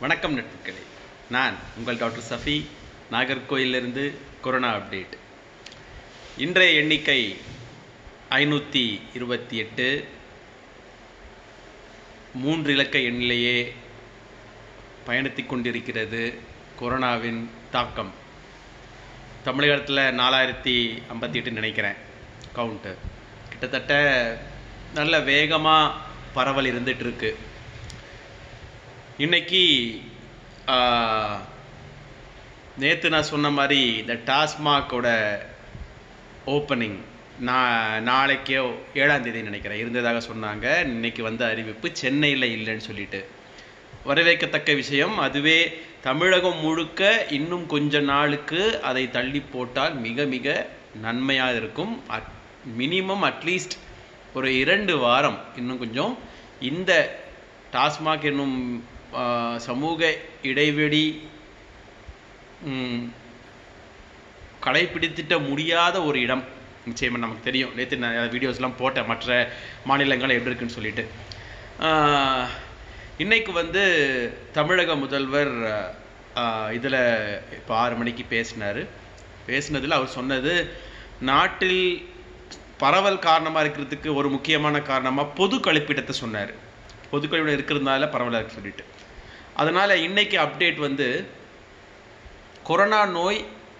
வணக்கம் நட்புகளே நான் உங்கள் டாக்டர் சஃபி நாகர்கோயிலிருந்து கொரோனா அப்டேட் இன்றைய எண்ணிக்கை ஐநூற்றி இருபத்தி எட்டு மூன்று இலக்க எண்ணிலேயே பயணித்து கொண்டிருக்கிறது கொரோனாவின் தாக்கம் தமிழகத்தில் நாலாயிரத்தி ஐம்பத்தி எட்டு நினைக்கிறேன் கவுண்ட்டு கிட்டத்தட்ட நல்ல வேகமாக பரவல் இருந்துட்டு இருக்கு இன்னைக்கு நேற்று நான் சொன்ன மாதிரி இந்த டாஸ்மாகோட ஓப்பனிங் நான் நாளைக்கே ஏழாம் தேதி நினைக்கிறேன் இருந்ததாக சொன்னாங்க இன்னைக்கு வந்த அறிவிப்பு சென்னையில் இல்லைன்னு சொல்லிட்டு வரவேற்கத்தக்க விஷயம் அதுவே தமிழகம் முழுக்க இன்னும் கொஞ்ச நாளுக்கு அதை தள்ளி போட்டால் மிக மிக நன்மையாக இருக்கும் அட் மினிமம் அட்லீஸ்ட் ஒரு இரண்டு வாரம் இன்னும் கொஞ்சம் இந்த டாஸ்மாக் என்னும் ஆ, சமூக இடைவெளி ம், கடைபிடித்திட்ட முடியாத ஒரு இடம் நிச்சயமாக நமக்கு தெரியும் நேற்று நான் வீடியோஸ்லாம் போட்டேன் மற்ற மாநிலங்கள் எப்படி இருக்குன்னு சொல்லிட்டு ஆஹ், இன்னைக்கு வந்து தமிழக முதல்வர் இதில் இப்போ ஆறு மணிக்கு பேசினார் பேசினதில் அவர் சொன்னது நாட்டில் பரவல் காரணமாக இருக்கிறதுக்கு ஒரு முக்கியமான காரணமாக பொது கழிப்பிடத்தை சொன்னார் பொது கழிப்பிடம் இருக்கிறதுனால பரவலாக இருக்கு சொல்லிட்டு அதனால் இன்னைக்கு அப்டேட் வந்து கொரோனா நோய்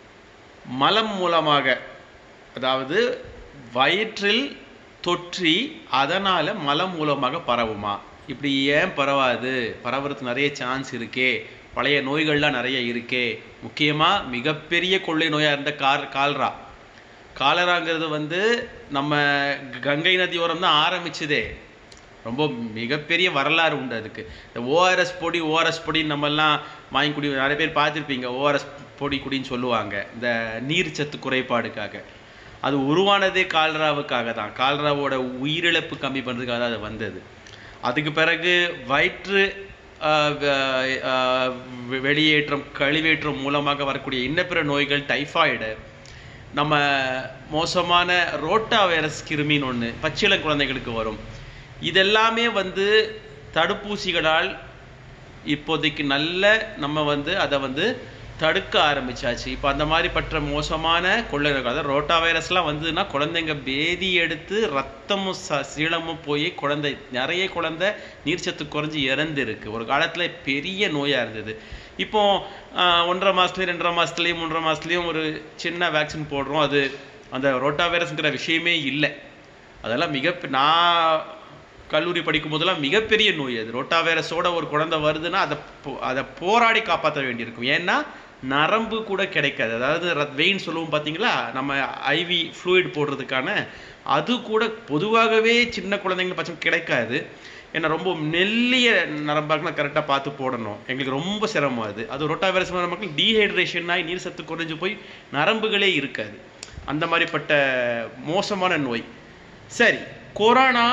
மலம் மூலமாக அதாவது வயிற்றில் தொற்றி அதனால் மலம் மூலமாக பரவுமா இப்படி ஏன் பரவாது பரவுறதுக்கு நிறைய சான்ஸ் இருக்கே பழைய நோய்கள்லாம் நிறைய இருக்கே முக்கியமாக மிகப்பெரிய கொள்ளை நோயாக இருந்த கார் கால்ரா காலராங்கிறது வந்து நம்ம கங்கை நதியோரம் தான் ஆரம்பிச்சதே ரொம்ப மிகப்பெரிய வரலாறு உண்டு அதுக்கு இந்த ஓஆர்எஸ் பொடி ஓஆர்எஸ் பொடி நம்மெல்லாம் வாங்கி குடி நிறைய பேர் பார்த்துருப்பீங்க ஓஆர்எஸ் பொடி குடின்னு சொல்லுவாங்க இந்த நீர் சத்து குறைபாடுக்காக அது உருவானதே கால்ராவுக்காக தான் கால்ராவோட உயிரிழப்பு கம்மி பண்ணுறதுக்காக தான் அது வந்தது அதுக்கு பிறகு வயிற்று ஆஹ், வ- ஆஹ், வெ- வெளியேற்றம் கழிவேற்றம் மூலமாக வரக்கூடிய இன்னபிற நோய்கள் டைஃபாய்டு நம்ம மோசமான ரோட்டா வைரஸ் கிருமின்னு ஒன்று பச்சிளம் குழந்தைகளுக்கு வரும் இதெல்லாமே வந்து தடுப்பூசிகளால் இப்போதைக்கு நல்ல நம்ம வந்து அதை வந்து தடுக்க ஆரம்பிச்சாச்சு இப்போ அந்த மாதிரிப்பட்ட மோசமான கொள்ளை நோய்கள் அதாவது ரோட்டா வைரஸ்லாம் வந்ததுன்னா குழந்தைங்க பேதி எடுத்து ரத்தமும் ச சீளமும் போய் குழந்தை நிறைய குழந்தை நீர்ச்சத்து குறைஞ்சி இறந்துருக்கு ஒரு காலத்தில் பெரிய நோயாக இருந்தது இப்போ ஆஹ், ஒன்றரை மாதத்துலேயும் ரெண்டரை மாதத்துலேயும் மூன்றரை மாதத்துலேயும் ஒரு சின்ன வேக்சின் போடுறோம் அது அந்த ரோட்டா வைரஸ்ங்கிற விஷயமே இல்லை அதெல்லாம் மிக நான் கல்லூரி படிக்கும் போதெல்லாம் மிகப்பெரிய நோய் அது ரோட்டா வைரஸோட ஒரு குழந்தை வருதுன்னா அதை போ- அதை போராடி காப்பாற்ற வேண்டியிருக்கும் ஏன்னா நரம்பு கூட கிடைக்காது அதாவது வெயின் சொல்லுவோம் பார்த்தீங்களா நம்ம ஐவி ஃப்ளூயிட் போடுறதுக்கான அது கூட பொதுவாகவே சின்ன குழந்தைங்க பட்சம் கிடைக்காது ஏன்னா ரொம்ப மெல்லிய நரம்பாக கரெக்டாக பார்த்து போடணும் எங்களுக்கு ரொம்ப சிரமம் அது அது ரொட்டா வைரஸ் மக்கள் டீஹைட்ரேஷன் ஆகி நீர் சத்து குறைஞ்சு போய் நரம்புகளே இருக்காது அந்த மாதிரிப்பட்ட மோசமான நோய் சரி கொரோனா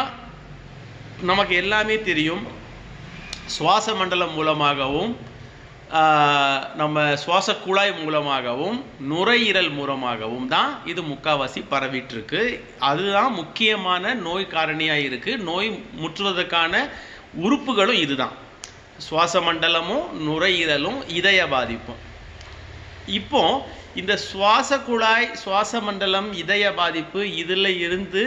நமக்கு எல்லாமே தெரியும் சுவாச மண்டலம் மூலமாகவும் ஆஹ், நம்ம சுவாச குழாய் மூலமாகவும் நுரையீரல் மூலமாகவும் தான் இது முக்காவாசி பரவிட்டு இருக்கு அதுதான் முக்கியமான நோய் காரணியாக இருக்கு நோய் முற்றுவதற்கான உறுப்புகளும் இதுதான் சுவாச மண்டலமும் நுரையீரலும் இதய பாதிப்பும் இப்போ இந்த சுவாச குழாய் சுவாச மண்டலம் இதய பாதிப்பு இதில் இருந்து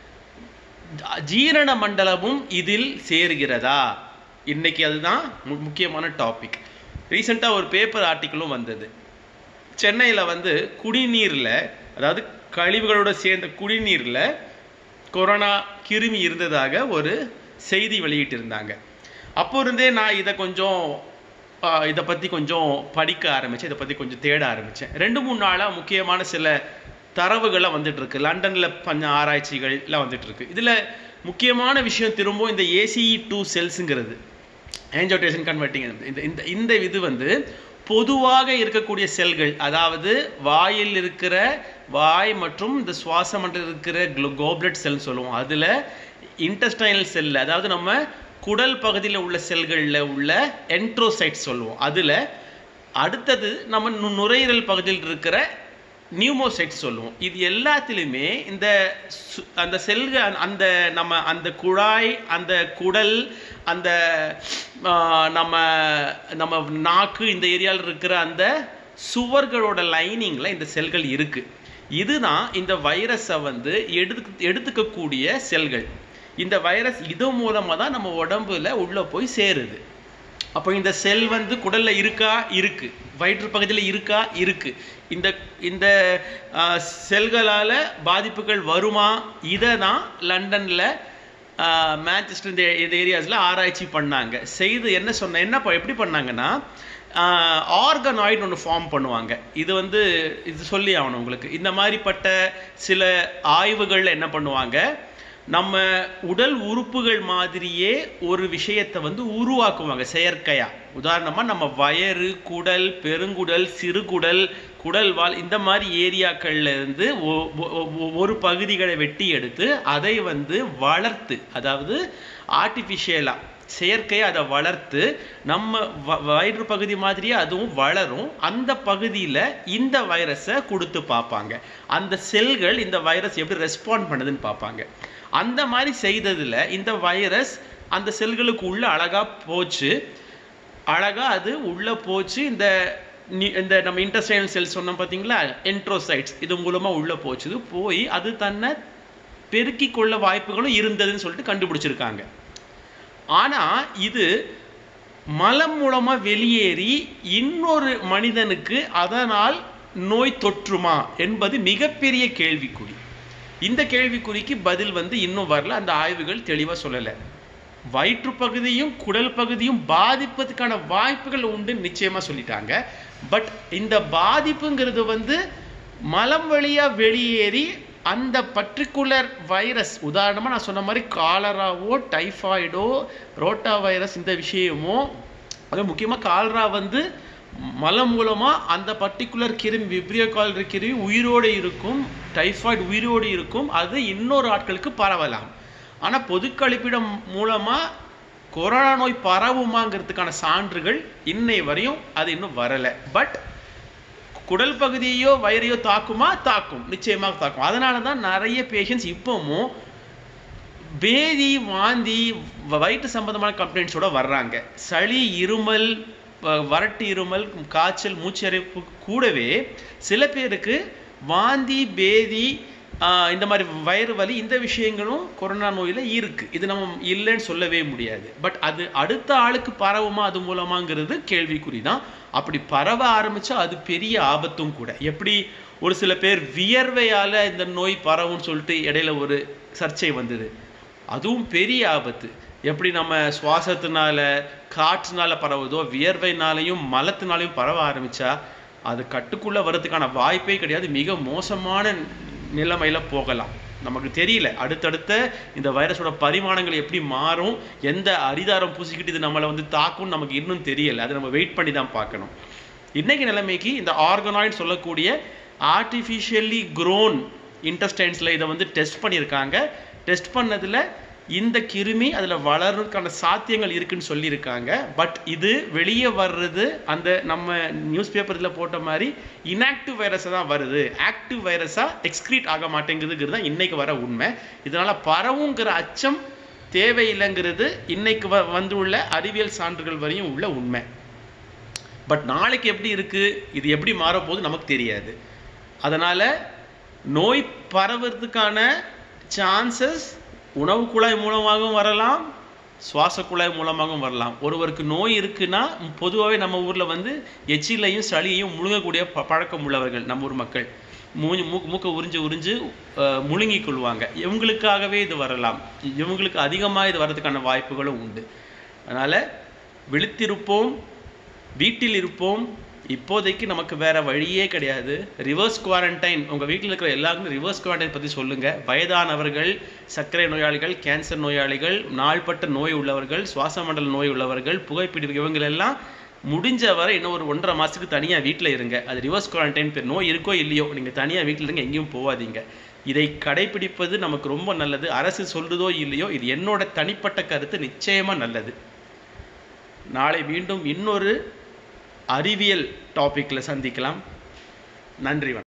ஜீரண மண்டலமும் இதில் சேர்கிறதா இன்னைக்கு அதுதான் மு- முக்கியமான டாபிக் ரீசெண்டாக ஒரு பேப்பர் ஆர்டிக்கிளும் வந்தது சென்னையில் வந்து குடிநீரில் அதாவது கழிவுகளோட சேர்ந்த குடிநீரில் கொரோனா கிருமி இருந்ததாக ஒரு செய்தி வெளியிட்டிருந்தாங்க அப்போ இருந்தே நான் இதை கொஞ்சம் ஆஹ், இதை பற்றி கொஞ்சம் படிக்க ஆரம்பித்தேன் இதை பற்றி கொஞ்சம் தேட ஆரம்பித்தேன் ரெண்டு மூணு நாளாக முக்கியமான சில தரவுகள்லாம் வந்துட்டு இருக்கு லண்டனில் பண்ண ஆராய்ச்சிகள் எல்லாம் வந்துட்டு இருக்கு இதில் முக்கியமான விஷயம் திரும்ப இந்த ஏசிஇ டூ செல்ஸுங்கிறது ஆன்ஜியோடேஷன் கன்வெர்ட்டிங் இந்த இந்த இந்த இது வந்து பொதுவாக இருக்கக்கூடிய செல்கள் அதாவது வாயில் இருக்கிற வாய் மற்றும் இந்த சுவாச மண்டலம் இருக்கிற கோப்லெட் செல் சொல்லுவோம் அதில் இன்டெஸ்டைனல் செல் அதாவது நம்ம குடல் பகுதியில் உள்ள செல்களில் உள்ள என்ட்ரோசைட் சொல்லுவோம் அதில் அடுத்தது நம்ம நு- நுரையீரல் பகுதியில் இருக்கிற நியூமோசைட்ஸ் சொல்லுவோம் இது எல்லாத்துலேயுமே இந்த சு- அந்த செல்கள் அந்த நம்ம அந்த குழாய் அந்த குடல் அந்த ஆ, நம்ம நம்ம நாக்கு இந்த ஏரியாவில் இருக்கிற அந்த சுவர்களோட லைனிங்கில் இந்த செல்கள் இருக்கு இதுதான் இந்த வைரஸை வந்து எடுத்து எடுத்துக்கக்கூடிய செல்கள் இந்த வைரஸ் இது மூலமாக தான் நம்ம உடம்புல உள்ள போய் சேருது அப்போ இந்த செல் வந்து குடல்ல இருக்கா இருக்கு வயிற்று பகுதியில் இருக்கா இருக்கு இந்த இந்த ஆஹ், செல்களால பாதிப்புகள் வருமா இதை தான் லண்டன்ல ஆஹ், மான்செஸ்டர் இந்த இந்த ஏரியாஸில் ஆராய்ச்சி பண்ணாங்க செய்து என்ன சொன்ன என்ன ப- எப்படி பண்ணாங்கன்னா ஆர்கனாய்டு ஒன்று ஃபார்ம் பண்ணுவாங்க இது வந்து இது சொல்லி ஆகணும் உங்களுக்கு இந்த மாதிரிப்பட்ட சில ஆய்வுகள்ல என்ன பண்ணுவாங்க நம்ம உடல் உறுப்புகள் மாதிரியே ஒரு விஷயத்தை வந்து உருவாக்குவாங்க செயற்கையா உதாரணமா நம்ம வயறு குடல் பெருங்குடல் சிறுகுடல் குடல்வால் இந்த மாதிரி ஏரியாக்கள்ல இருந்து ஒ- ஒ- ஒ- ஒரு பகுதிகளை வெட்டி எடுத்து அதை வந்து வளர்த்து அதாவது ஆர்டிஃபிஷியலா செயற்கையா அதை வளர்த்து நம்ம வ- வயிறு பகுதி மாதிரியே அதுவும் வளரும் அந்த பகுதியில இந்த வைரஸை கொடுத்து பார்ப்பாங்க அந்த செல்கள் இந்த வைரஸ் எப்படி ரெஸ்பாண்ட் பண்ணுதுன்னு பார்ப்பாங்க அந்த மாதிரி செய்ததுல இந்த வைரஸ் அந்த செல்களுக்கு உள்ள அழகா போச்சு அழகா அது உள்ள போச்சு இந்த நி- இந்த நம்ம இன்டர்ஸ்டைனல் செல்ஸ் சொன்னோம் பார்த்தீங்களா என்ட்ரோசைட்ஸ் இது மூலமா உள்ள போச்சு போய் அது தன்னை பெருக்கிக் கொள்ள வாய்ப்புகளும் இருந்ததுன்னு சொல்லிட்டு கண்டுபிடிச்சிருக்காங்க ஆனா இது மலம் மூலமா வெளியேறி இன்னொரு மனிதனுக்கு அதனால் நோய் தொற்றுமா என்பது மிகப்பெரிய கேள்விக்குறி இந்த கேள்விக்குறிக்கு பதில் வந்து இன்னும் வரல அந்த ஆய்வுகள் தெளிவா சொல்லல வயிற்று பகுதியும் குடல் பகுதியும் பாதிப்பதற்கான வாய்ப்புகள் உண்டு நிச்சயமா சொல்லிட்டாங்க பட் இந்த பாதிப்புங்கிறது வந்து மலம் வழியா வெளியேறி அந்த பர்டிகுலர் வைரஸ் உதாரணமா நான் சொன்ன மாதிரி காலராவோ டைஃபாய்டோ ரோட்டா வைரஸ் இந்த விஷயமோ அது முக்கியமா காலரா வந்து மலம் மூலமா அந்த பர்டிகுலர் கிருமி விப்ரியோ காலரி கிருமி உயிரோடு இருக்கும் டைஃபாய்டு உயிரோடு இருக்கும் அது இன்னொரு ஆட்களுக்கு பரவலாம் ஆனா பொது கழிப்பிடம் மூலமா கொரோனா நோய் பரவுமாங்கிறதுக்கான சான்றுகள் இன்னை வரையும் அது இன்னும் வரல பட் குடல் பகுதியையோ வயிறையோ தாக்குமா தாக்கும் நிச்சயமாக தாக்கும் அதனால தான் நிறைய பேஷண்ட்ஸ் இப்பவும் பேதி வாந்தி வ- வயிற்று சம்பந்தமான கம்ப்ளைண்ட்ஸோட வர்றாங்க சளி இருமல் வ- வறட்டு இருமல் காய்ச்சல் மூச்சரிப்பு கூடவே சில பேருக்கு வாந்தி பேதி ஆஹ், இந்த மாதிரி வயிறு வலி இந்த விஷயங்களும் கொரோனா நோயில இருக்கு இது நம்ம இல்லைன்னு சொல்லவே முடியாது பட் அது அடுத்த ஆளுக்கு பரவுமா அது மூலமாங்கிறது கேள்விக்குறி தான் அப்படி பரவ ஆரம்பிச்சா அது பெரிய ஆபத்தும் கூட எப்படி ஒரு சில பேர் வியர்வையால இந்த நோய் பரவும்னு சொல்லிட்டு இடையில ஒரு சர்ச்சை வந்தது அதுவும் பெரிய ஆபத்து எப்படி நம்ம சுவாசத்தினால காற்றுனால பரவுதோ வியர்வைனாலையும் மலத்தினாலையும் பரவ ஆரம்பிச்சா அது கட்டுக்குள்ள வர்றதுக்கான வாய்ப்பே கிடையாது மிக மோசமான நிலைமையில போகலாம் நமக்கு தெரியல அடுத்தடுத்த இந்த வைரஸோட பரிமாணங்கள் எப்படி மாறும் எந்த அரிதாரம் பூசிக்கிட்டு இது நம்மளை வந்து தாக்கும்னு நமக்கு இன்னும் தெரியல அதை நம்ம வெயிட் பண்ணி தான் பார்க்கணும் இன்னைக்கு நிலைமைக்கு இந்த ஆர்கனாய்டு சொல்லக்கூடிய ஆர்டிஃபிஷியலி grown இன்டெஸ்டைன்ஸில் இதை வந்து டெஸ்ட் பண்ணியிருக்காங்க டெஸ்ட் பண்ணதுல இந்த கிருமி அதில் வளர்றதுக்கான சாத்தியங்கள் இருக்குன்னு சொல்லியிருக்காங்க பட் இது வெளியே வர்றது அந்த நம்ம நியூஸ் பேப்பரில் போட்ட மாதிரி இன்ஆக்டிவ் வைரஸாக தான் வருது ஆக்டிவ் வைரஸாக எக்ஸ்க்ரீட் ஆக மாட்டேங்குதுங்கிறது தான் இன்னைக்கு வர உண்மை இதனால பரவுங்கிற அச்சம் தேவையில்லைங்கிறது இன்னைக்கு வ வந்துள்ள அறிவியல் சான்றுகள் வரையும் உள்ள உண்மை பட் நாளைக்கு எப்படி இருக்கு இது எப்படி மாறப்போகுது நமக்கு தெரியாது அதனால நோய் பரவுறதுக்கான சான்சஸ் உணவு குழாய் மூலமாகவும் வரலாம் சுவாச குழாய் மூலமாகவும் வரலாம் ஒருவருக்கு நோய் இருக்குன்னா பொதுவாகவே நம்ம ஊர்ல வந்து எச்சிலையும் சளியையும் முழுங்கக்கூடிய ப- பழக்கம் உள்ளவர்கள் நம்ம ஊர் மக்கள் மூஞ்சி மூக்கு மூக்கை உறிஞ்சு உறிஞ்சு அஹ், முழுங்கிக் கொள்வாங்க இவங்களுக்காகவே இது வரலாம் இவங்களுக்கு அதிகமாக இது வர்றதுக்கான வாய்ப்புகளும் உண்டு அதனால விழித்திருப்போம் வீட்டில் இருப்போம் இப்போதைக்கு நமக்கு வேற வழியே கிடையாது ரிவர்ஸ் குவாரண்டைன் உங்க வீட்டில் இருக்கிற எல்லாருக்கும் ரிவர்ஸ் குவாரண்டைன் பத்தி சொல்லுங்க வயதானவர்கள் சர்க்கரை நோயாளிகள் கேன்சர் நோயாளிகள் நாள்பட்ட நோய் உள்ளவர்கள் சுவாச மண்டல நோய் உள்ளவர்கள் புகைப்பிடி இவங்க எல்லாம் முடிஞ்ச வரை இன்னும் ஒரு ஒன்றரை மாசத்துக்கு தனியா வீட்டில் இருங்க அது ரிவர்ஸ் குவாரண்டைன் பேர் நோய் இருக்கோ இல்லையோ நீங்க தனியா வீட்டில் இருங்க எங்கேயும் போகாதீங்க இதை கடைபிடிப்பது நமக்கு ரொம்ப நல்லது அரசு சொல்றதோ இல்லையோ இது என்னோட தனிப்பட்ட கருத்து நிச்சயமா நல்லது நாளை மீண்டும் இன்னொரு அறிவியல் டாபிக்ல சந்திக்கலாம் நன்றி வணக்கம்